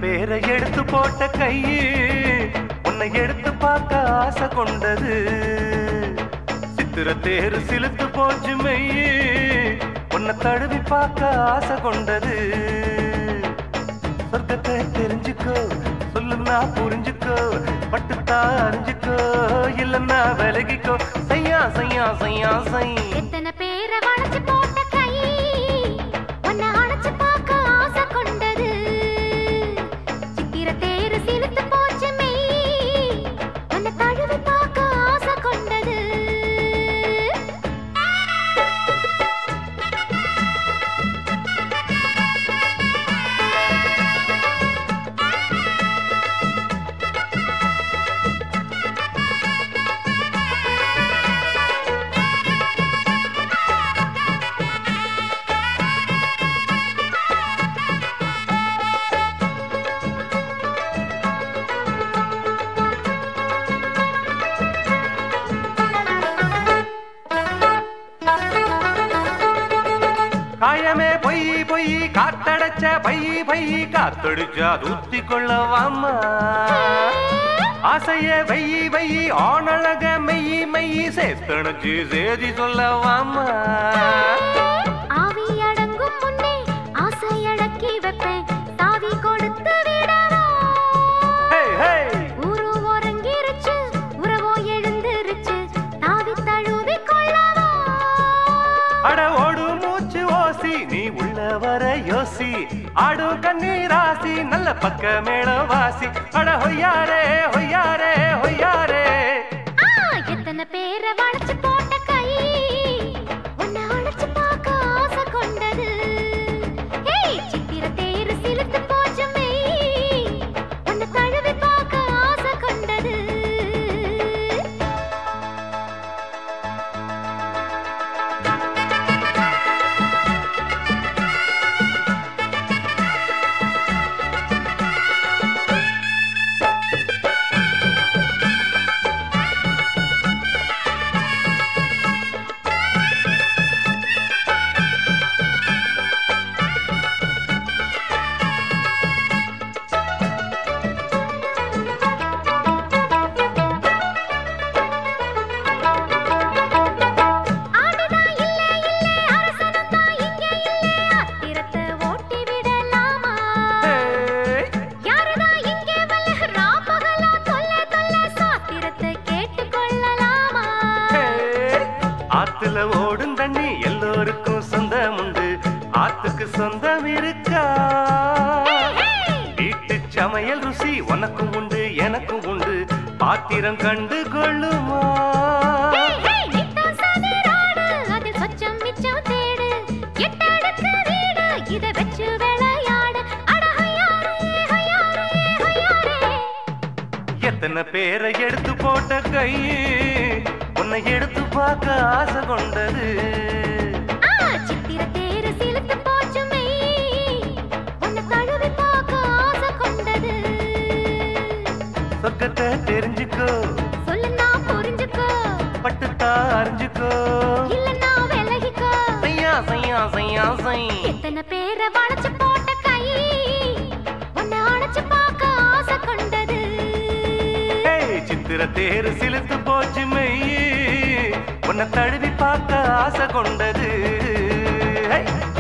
பேரை எடுத்து போட்ட கையே உன்னை எடுத்து பார்க்க ஆசை கொண்டது சித்திர தேரு சிலுத்து போச்சு மெய்யே உன்னை தழுவி பார்க்க ஆசை கொண்டது சொர்க்கத்தை தெரிஞ்சுக்கோ சொல்லுன்னா புரிஞ்சுக்கோ பட்டுத்தா அறிஞ்சுக்கோ இல்லன்னா விலகிக்கோ சையா சையா சையா சை எத்தனை பேரை வளைச்சு போட்ட கை உன்னை அணைச்சு பார்க்க ஆசை கொண்டது சித்திர தேரு சிலுத்து போச்சு மெய் உன்னை தழுவி பார்க்க ஆசை கொண்டது காயமே பொய் பொய் காத்தடைச்ச பை பை காத்தடிச்சா தூத்தி கொள்ளவாமா ஆசைய வை வை ஆணழக மெய் மெய் சேத்தணைச்சு சேதி சொல்லவாமா ஆவி அடங்கும் முன்னே ஆசை அடக்கி வைப்பேன் தாவி கொடுத்து விடவா ஹே ஹே ஊரு உறங்கிருச்சு உறவோ எழுந்திருச்சு தாவி தழுவி கொள்ளவா அட ஓடு மூச்சு ஓசி நீ உள்ள வர யோசி ஆடும் கண்ணீராசி நல்ல பக்க மேள வாசி அட ஹொய்யாரே ஹொய்யாரே ஹொய்யாரே ஆ, எத்தனை பேரை வளைச்சு போட்ட கை உன்னை அணைச்சு பார்க்க ஆசை கொண்டது ஏய், சித்திர தேரு சிலுத்து போச்சு மெய். உன்னை தழுவி பார்க்க ஆசை கொண்டது ஆடுதான் இல்ல இல்ல அரசனும் இங்க இல்ல அத்திரத்தை ஓட்டி விடலாமா ஹே யாருதான் இங்கே வல்ல ராப்பகலா தொல்ல தொல்ல சாத்திரத்தை கேட்டுக் கொள்ளலாமா ஆத்துல ஓடும் தண்ணி எல்லோருக்கும் சொந்தம் உண்டு ஆத்துக்கு சொந்தம் இருக்கா வீட்டு சமையல் ருசி உனக்கும் உண்டு எனக்கும் உண்டு பாத்திரம் கண்டு கொள்ளுமா ஹேய், ஹேய், நித்தம் சதிராடு, அதில் சொச்சம் மிச்சம் தேடு. எட்டடுக்கு வீடு, இதை வச்சு விளையாடு. அட ஹையாரே, ஹையாரே, ஹையாரே. எத்தனை பேரை எடுத்து போட்ட கை உன்னை எடுத்து பார்க்க ஆசை கொண்டது ஆ, சித்திர தேரு சிலுத்து போச்சு மெய். உன்னை தழுவி பார்க்க ஆசை கொண்டது. சொர்க்கத்தை தெரிஞ்சுக்கோ சொல்லுன்னா புரிஞ்சுக்கோ, பட்டுத்தா அறிஞ்சுக்கோ இல்லைன்னா விலகிக்கோ. சையா சையா சையா சை எத்தனை பேரை வளைச்சு போட்ட கை உன்னை அணைச்சு பார்க்க ஆசை கொண்டது ஏய், சித்திர தேரு சிலுத்து போச்சு மெய்யே உன்னை தழுவி பார்க்க ஆசை கொண்டது ஹே!